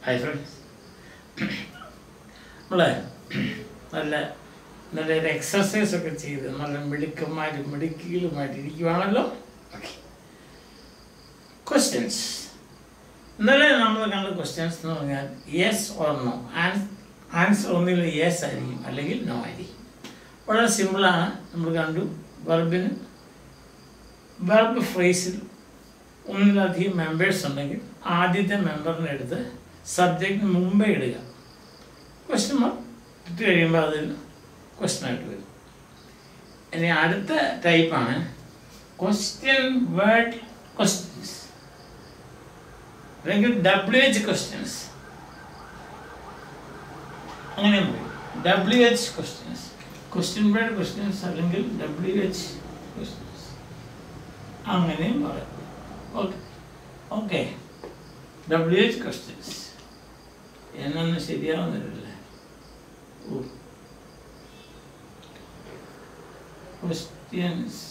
Hi friends നമ്മളെ നല്ല നല്ല ഒരു എക്സസൈസ് ഒക്കെ ചെയ്ത് നല്ല മിടുക്കന്മാരും മിടുക്കികളുമായിട്ട് ഇരിക്കുവാണല്ലോ ഓക്കെ ക്വസ്റ്റ്യൻസ് ഇന്നലെ നമ്മൾ കണ്ട ക്വസ്റ്റ്യൻസ് എന്ന് പറഞ്ഞാൽ യെസ് ഓർ നോ ആൻസർ ഒന്നിൽ യെസ് ആയിരിക്കും അല്ലെങ്കിൽ നോ ആയിരിക്കും വളരെ സിമ്പിളാണ് നമ്മൾ കണ്ടു വെർബിന് വെർബ് ഫ്രേസിൽ ഒന്നിലധികം മെമ്പേഴ്സ് ഉണ്ടെങ്കിൽ ആദ്യത്തെ മെമ്പറിനെ എടുത്ത് സബ്ജക്റ്റിന് മുമ്പേ ഇടുക ക്വസ്റ്റ്യൻ മാർക്ക് ഇട്ട് കഴിയുമ്പോൾ അതിൽ ക്വസ്റ്റ്യൻ ആയിട്ട് വരും ഇനി അടുത്ത ടൈപ്പാണ് ക്വസ്റ്റ്യൻ വേർഡ് ക്വസ്റ്റ്യൻസ് അല്ലെങ്കിൽ ഡബ്ല്യു എച്ച് ക്വസ്റ്റ്യൻസ് അങ്ങനെ പോയി W H questions question word questions അല്ലെങ്കിൽ ഡബ്ല്യു എച്ച് ക്വസ്റ്റ്യൻസ് അങ്ങനെയും പറയാം okay okay W H questions എന്നൊന്നും ശരിയാവുന്നില്ലല്ലേ ഓ questions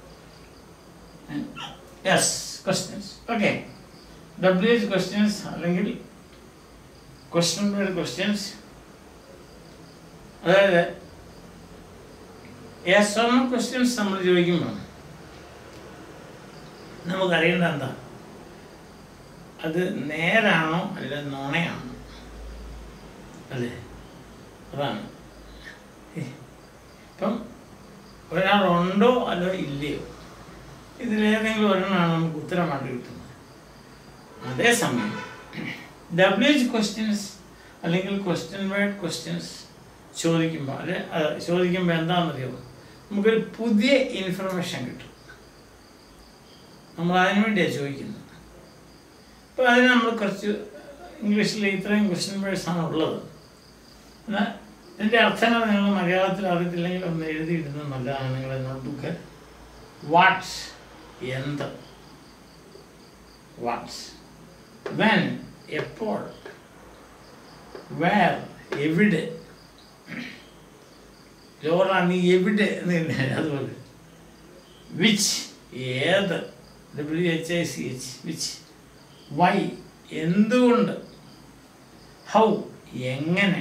yes questions okay W H questions അല്ലെങ്കിൽ ക്വസ്റ്റ്യൻ വേർഡ് ക്വസ്റ്റ്യൻസ് അതായത് യെസ് ഓർ നോ ക്വസ്റ്റ്യൻസ് നമ്മൾ ചോദിക്കുമ്പോൾ നമുക്കറിയേണ്ട എന്താ അത് നേരാണോ അല്ല നുണയാണോ അല്ലേ അതാണ് ഇപ്പം ഒരാളുണ്ടോ അതോ ഇല്ലയോ ഇതിലേതെങ്കിലും ഒരെണ്ണമാണ് നമുക്ക് ഉത്തരമായിട്ട് കിട്ടുന്നത് അതേസമയം ഡബ്ല്യു എച്ച് ക്വസ്റ്റ്യൻസ് അല്ലെങ്കിൽ ക്വസ്റ്റ്യൻ വേർഡ് ക്വസ്റ്റ്യൻസ് ചോദിക്കുമ്പോൾ അല്ലെ അത് ചോദിക്കുമ്പോൾ എന്താണെന്നറിയാമോ നമുക്കൊരു പുതിയ ഇൻഫർമേഷൻ കിട്ടും നമ്മൾ അതിനു വേണ്ടിയാണ് ചോദിക്കുന്നത് അപ്പോൾ അതിന് നമ്മൾ കുറച്ച് ഇംഗ്ലീഷിൽ ഇത്രയും ക്വസ്റ്റ്യൻ വേർഡ്സാണ് ഉള്ളത് എന്നാൽ ഇതിൻ്റെ അർത്ഥങ്ങൾ നിങ്ങൾ മലയാളത്തിൽ അറിയത്തില്ലെങ്കിൽ ഒന്ന് എഴുതിയിടുന്നത് നല്ലതാണ് നിങ്ങളുടെ നോട്ട്ബുക്ക് വാട്ട്സ് എന്ത് വാട്ട്സ് വെൻ എപ്പോൾ വേർ എവിടെ ലോറ നീ എവിടെ എന്ന് അതുപോലെ വിച്ച് ഏത് W H I C H which why എന്തുകൊണ്ട് ഹൗ എങ്ങനെ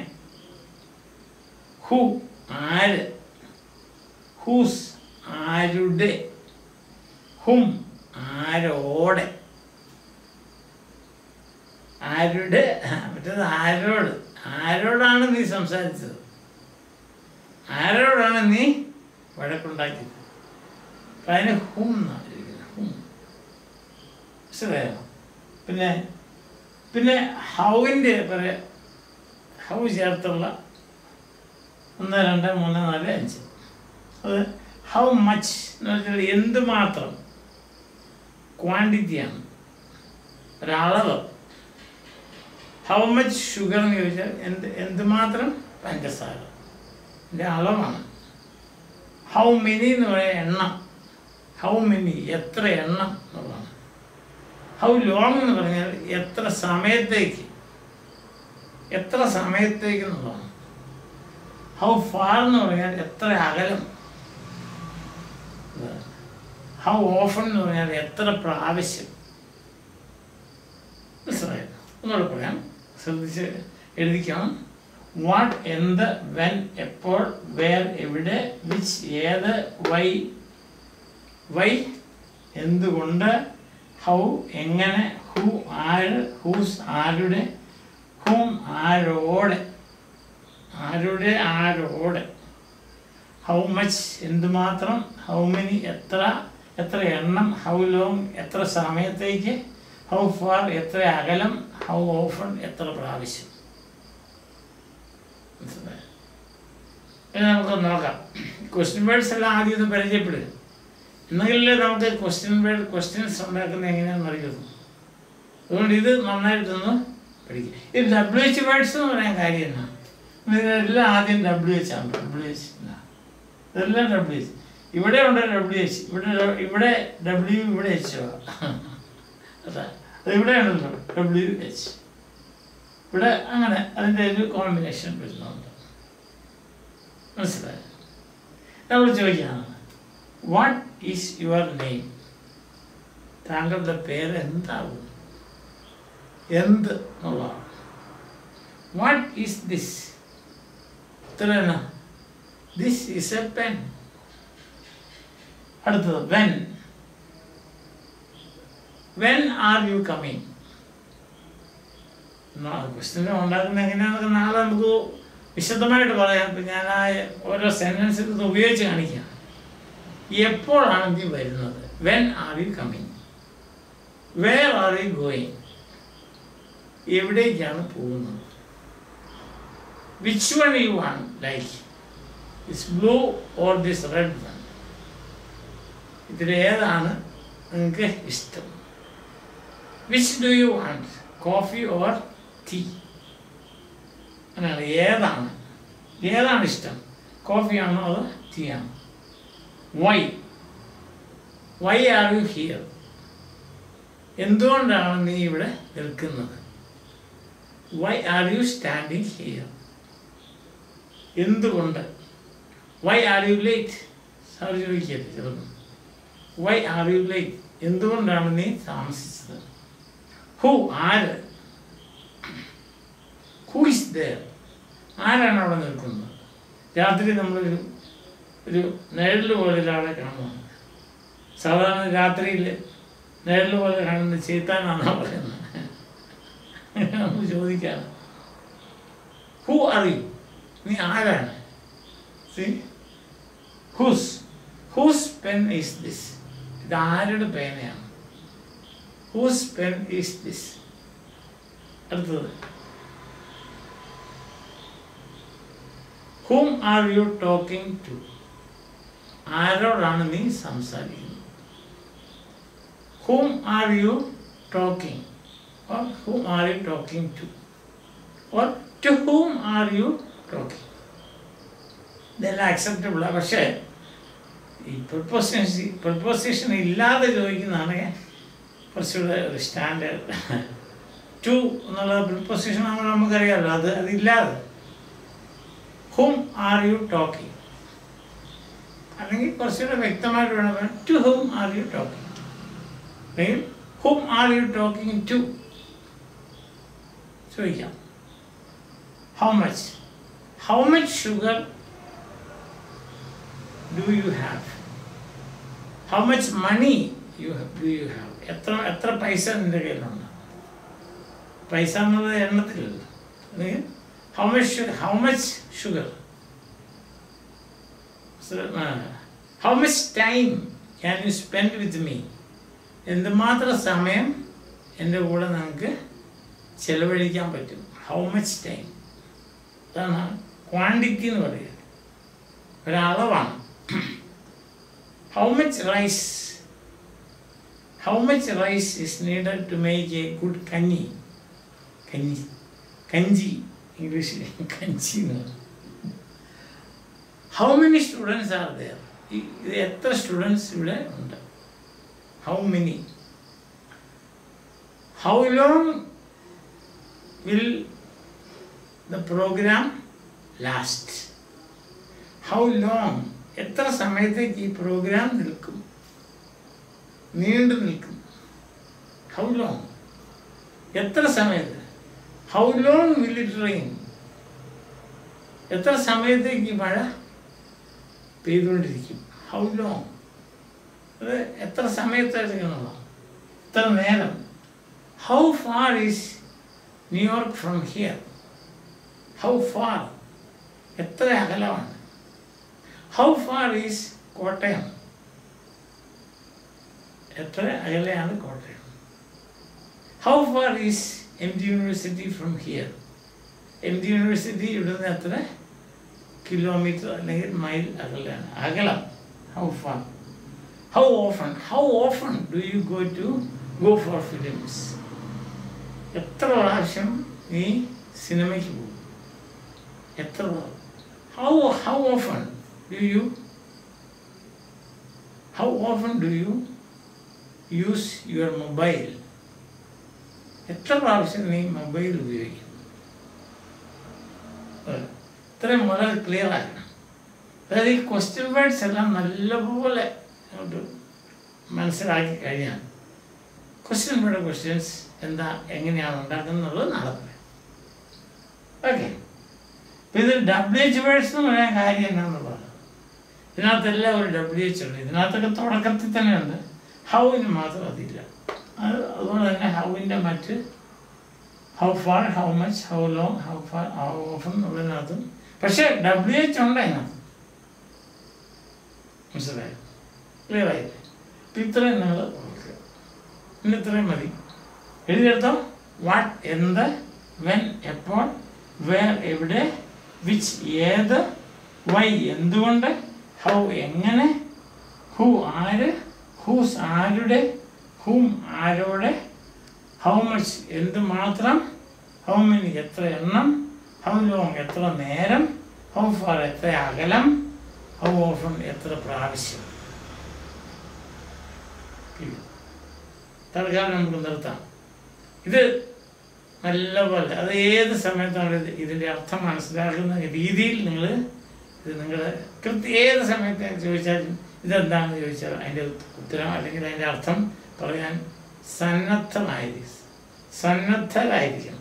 ഹു ആര് ഹൂസ് ആരുടെ ഹും ആരോടെ ആരുടെ മറ്റേത് ആരോട് ആരോടാണ് നീ സംസാരിച്ചത് ആരോടാണ് നീ വഴക്കുണ്ടാക്കിയത് അപ്പം അതിന് ഹും എന്നാണ് ഇരിക്കുന്നത് ഹും മനസ്സിലായോ പിന്നെ പിന്നെ ഹൗവിൻ്റെ പറയാ ഹൗ ചേർത്തുള്ള ഒന്ന് രണ്ട് മൂന്ന് നാല് അഞ്ച് അത് ഹൗ മച്ച് എന്ന് വെച്ചാൽ എന്തുമാത്രം ക്വാണ്ടിറ്റിയാണ് ഒരളവ് ഹൗ മച്ച് ഷുഗർ എന്ന് ചോദിച്ചാൽ എന്ത് എന്തുമാത്രം പഞ്ചസാര ഇതിൻ്റെ അളവാണ് ഹൗ മെനി എന്ന് പറയുന്ന എണ്ണം ഹൗ മെനി എത്ര എണ്ണം എന്നുള്ളതാണ് ഹൗ ലോങ് എന്ന് പറഞ്ഞാൽ എത്ര സമയത്തേക്ക് എത്ര സമയത്തേക്ക് എന്നുള്ളതാണ് ഹൗ ഫാർ എന്ന് പറഞ്ഞാൽ എത്ര അകലം ഹൗ ഓഫൺ എന്ന് പറഞ്ഞാൽ എത്ര പ്രാവശ്യം മനസ്സിലായോ ഒന്നുകൂടെ പറയാം ശ്രദ്ധിച്ച് എഴുതിക്കണം വാട്ട് എന്ത് വെൻ എപ്പോൾ വേർ എവിടെ വിച്ച് ഏത് വൈ വൈ എന്തുകൊണ്ട് ഹൗ എങ്ങനെ ഹു ആര് ഹൂസ് ആരുടെ ഹൂം ആരോടെ ആരുടെ ആരോടെ ഹൗ മച്ച് എന്തുമാത്രം ഹൗ മെനി എത്ര എത്ര എണ്ണം ഹൗ ലോങ് എത്ര സമയത്തേക്ക് ഹൗ ഫാർ എത്ര അകലം ഹൗ ഓഫൺ എത്ര പ്രാവശ്യം മനസ്സിലായോ? ഇനി നമുക്ക് നോക്കാം ക്വസ്റ്റ്യൻ വേർഡ്സ് എല്ലാം ആദ്യം ഒന്ന് പരിചയപ്പെടുക എന്നെങ്കിലേ നമുക്ക് ക്വസ്റ്റ്യൻ വേർഡ് ക്വസ്റ്റ്യൻസ് ഉണ്ടാക്കുന്നത് എങ്ങനെയാണെന്ന് അറിയുള്ളൂ അതുകൊണ്ട് ഇത് നന്നായിട്ടൊന്ന് പഠിക്കുക ഇത് ഡബ്ല്യു എച്ച് വേർഡ്സ് എന്ന് പറയാൻ കാര്യം എന്നാ ഇതെല്ലാം ആദ്യം ഡബ്ല്യു എച്ച് ആണ് ഡബ്ല്യു എച്ച് ഇതെല്ലാം ഡബ്ല്യു എച്ച് ഇവിടെ ഉണ്ട് ഡബ്ല്യു എച്ച് ഇവിടെ ഇവിടെ ഡബ്ല്യു ഇവിടെ എച്ച് അതാ അത് ഇവിടെ ഉണ്ടല്ലോ ഡബ്ല്യു എച്ച് ഇവിടെ അങ്ങനെ അതിൻ്റെ ഒരു കോമ്പിനേഷൻ വരുന്നുണ്ട് മനസ്സിലായോ നമ്മൾ ചോദിക്കുകയാണ് വാട്ട് ഈസ് യുവർ നെയിം താങ്കളുടെ പേര് എന്താകും എന്ത് എന്നുള്ളതാണ് വാട്ട് ഈസ് ദിസ് ഇത്രയാണ് ദിസ് ഈസ് എ പെൻ അടുത്തത് when when are you coming question ഉണ്ടാക്കുന്ന എങ്ങനെയാണെന്നൊക്കെ നാളെ നമുക്ക് വിശദമായിട്ട് പറയാം ഇപ്പം ഞാൻ ആ ഓരോ സെൻറ്റൻസ് ഇത് ഉപയോഗിച്ച് കാണിക്കാം എപ്പോഴാണ് നീ വരുന്നത് when are you coming where are you going എവിടേക്കാണ് പോകുന്നത് which one you want like this blue or this red one ഇതിൽ ഏതാണ് നിങ്ങൾക്ക് ഇഷ്ടം which do you want coffee or tea അങ്ങനെയാണ് ഏതാണ് ഏതാണ് ഇഷ്ടം കോഫിയാണോ അതോ ടീ ആണോ why why are you here എന്തുകൊണ്ടാണ് നീ ഇവിടെ നിൽക്കുന്നത് why are you standing here എന്തുകൊണ്ട് why are you late sir ചോദിക്കരുത് ചെറുപ്പം വൈ ആർ യു ലേറ്റ് എന്തുകൊണ്ടാണ് നീ താമസിച്ചത് ഹു ആര് ഹു ഇസ് ദർ ആരാണ് അവിടെ നിൽക്കുന്നത് രാത്രി നമ്മളൊരു ഒരു നിഴൽ പോലെ ഒരാളെ കാണുന്നു സാധാരണ രാത്രിയിൽ നിഴൽ പോലെ കാണുന്ന ചീത്താനാണോ പറയുന്നത് നമ്മൾ ചോദിക്കാറ് ഹു ആർ യു നീ ആരാണ് whose whose pen is this ഇത് ആരുടെ പേനയാണ് ഹൂസ് പെൻ ഈസ് ദിസ് അടുത്തത് whom are you talking to ആരോടാണ് നീ സംസാരിക്കുന്നത് whom are you talking or whom are you talking to or to whom are you talking ഇതെല്ലാം അക്സെപ്റ്റബിളാണ് പക്ഷേ ഈ പ്രിപ്പോസിഷൻ പ്രിപ്പോസിഷൻ ഇല്ലാതെ ചോദിക്കുന്നതാണ് കുറച്ചുകൂടെ ഒരു സ്റ്റാൻഡേർഡ് ടു എന്നുള്ള പ്രിപ്പോസിഷൻ നമ്മൾ നമുക്കറിയാമല്ലോ അത് അതില്ലാതെ ഹും ആർ യു ടോക്കിംഗ് അല്ലെങ്കിൽ കുറച്ചുകൂടെ വ്യക്തമായിട്ട് വേണം to whom are you talking അല്ലെങ്കിൽ whom are you talking to ചോദിക്കാം how much how much sugar do you have how much money you do you have എത്ര എത്ര പൈസ നിൻ്റെ കയ്യിലുണ്ട് പൈസ എന്നുള്ളത് എണ്ണത്തിലല്ല how much how much sugar how much time can you spend with me എന്തുമാത്രം സമയം എൻ്റെ കൂടെ നമുക്ക് ചെലവഴിക്കാൻ പറ്റും ഹൗ മച്ച് ടൈം അതാണ് ക്വാണ്ടിറ്റി എന്ന് പറയുക ഒരളവാണ് how much rice how much rice is needed to make a good kanji കഞ്ഞി കഞ്ചി ഇംഗ്ലീഷിൽ കഞ്ചി എന്ന് പറയും how many students are there ഇത് എത്ര സ്റ്റുഡൻസ് ഇവിടെ ഉണ്ട് how many how long will the program last how long എത്ര സമയത്തേക്ക് ഈ പ്രോഗ്രാം നിൽക്കും നീണ്ടു നിൽക്കും ഹൗ ലോങ് എത്ര സമയത്ത് how long will it rain എത്ര സമയത്തേക്ക് ഈ മഴ പെയ്തുകൊണ്ടിരിക്കും ഹൗ ലോങ് അത് എത്ര സമയത്തായിരിക്കണമല്ലോ എത്ര നേരം how far is New York from here how far എത്ര അകലമാണ് ഹൗ ഫാർ ഈസ് കോട്ടയം എത്ര അകലെയാണ് Kottayam how far is M G university from here M G university ഇവിടുന്ന് എത്ര കിലോമീറ്റർ അല്ലെങ്കിൽ മൈൽ അകലെയാണ് അകലം how far how often how often do you go to go for films എത്ര പ്രാവശ്യം നീ സിനിമയ്ക്ക് പോകും എത്ര how how often do you how often do you use your mobile എത്ര പ്രാവശ്യം നീ മൊബൈൽ ഉപയോഗിക്കും ഇത്രയും വളരെ ക്ലിയർ ആക്കണം അതായത് ഈ ക്വസ്റ്റ്യൻ വേർഡ്സ് എല്ലാം നല്ലപോലെ അങ്ങോട്ട് മനസ്സിലാക്കി കഴിഞ്ഞാൽ ക്വസ്റ്റ്യൻ വേർഡ് ക്വസ്റ്റ്യൻസ് എന്താ എങ്ങനെയാണ് ഉണ്ടാക്കുന്നത് എന്നുള്ളത് നാളെ പറയാം ഓക്കെ അപ്പം ഇത് ഡബ്ല്യു എച്ച് വേഴ്സ് എന്ന് പറയാൻ കാര്യം എന്നാന്ന് പറഞ്ഞു ഇതിനകത്തെല്ലാം ഒരു ഡബ്ല്യു എച്ച് ഉണ്ട് ഇതിനകത്തൊക്കെ തുടക്കത്തിൽ തന്നെ ഉണ്ട് ഹൗവിന് മാത്രം അതില്ല അത് അതുകൊണ്ട് തന്നെ ഹൗവിൻ്റെ മറ്റ് how far how much how long how far how often എന്നുള്ളതിനകത്തും പക്ഷേ ഡബ്ല്യു എച്ച് ഉണ്ട് അതിനകത്ത് മനസ്സിലായോ ക്ലിയർ ആയില്ലേ അപ്പം ഇത്രയും നിങ്ങൾ ഓർക്കുക ഇന്ന് ഇത്രയും മതി എഴുതിയെടുത്തോ വാട്ട് എന്ത് വെൻ എപ്പോൾ വേർ എവിടെ വിച്ച് ഏത് വൈ എന്തുകൊണ്ട് ഹൗ എങ്ങനെ ഹു ആര് ഹൂസ് ആരുടെ ഹൂം ആരോടെ ഹൗ മച്ച് എന്ത് മാത്രം ഹൗ മെനി എത്ര എണ്ണം ഹൗ ലോങ് എത്ര നേരം ഹൗ ഫാർ എത്ര അകലം ഹൗ ഓഫൺ എത്ര പ്രാവശ്യം ഇല്ല. തൽക്കാലം നമുക്ക് നിർത്താം ഇത് നല്ലപോലെ അത് ഏത് സമയത്താണ് ഇത് ഇതിൻ്റെ അർത്ഥം മനസ്സിലാക്കുന്ന രീതിയിൽ നിങ്ങൾ ഇത് നിങ്ങൾ കൃത്യ ഏത് സമയത്ത് ചോദിച്ചാലും ഇതെന്താണെന്ന് ചോദിച്ചാൽ അതിൻ്റെ ഉത്തരം അല്ലെങ്കിൽ അതിൻ്റെ അർത്ഥം പറയാൻ സന്നദ്ധമായിരിക്കും സന്നദ്ധരായിരിക്കണം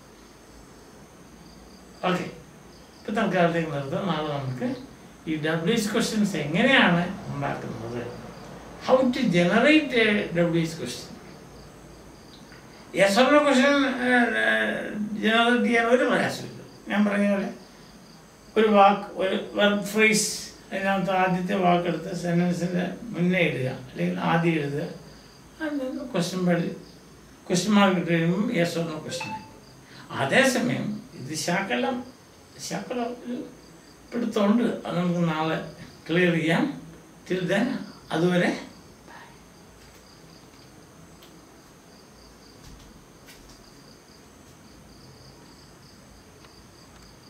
ഓക്കെ ഇപ്പം തൽക്കാലത്തേക്ക് നിർത്താം നാളെ നമുക്ക് ഈ ഡബ്ല്യു എച്ച് ക്വസ്റ്റ്യൻസ് എങ്ങനെയാണ് ഉണ്ടാക്കുന്നത് how to generate a W H question yes or no question generate ചെയ്യാൻ ഒരു പ്രയാസമില്ല ഞാൻ പറഞ്ഞ പോലെ ഒരു വാക്ക് ഒരു വെർബ് ഫ്രേസ് അതിനകത്ത് ആദ്യത്തെ വാക്കെടുത്ത് സെൻറ്റൻസിൻ്റെ മുന്നേ ഇടുക അല്ലെങ്കിൽ ആദ്യം എഴുതുക അതിന് ക്വസ്റ്റ്യൻ പടി ക്വസ്റ്റ്യൻ മാർക്ക് ഇട്ട് കഴിയുമ്പം യെസ് ഓർ നോ ക്വസ്റ്റ്യൻ അതേസമയം ഇത് ശകലം ശകലം ഒരു പിടുത്തമുണ്ട് അത് നമുക്ക് നാളെ ക്ലിയർ ചെയ്യാം ടിൽ ദെൻ അതുവരെ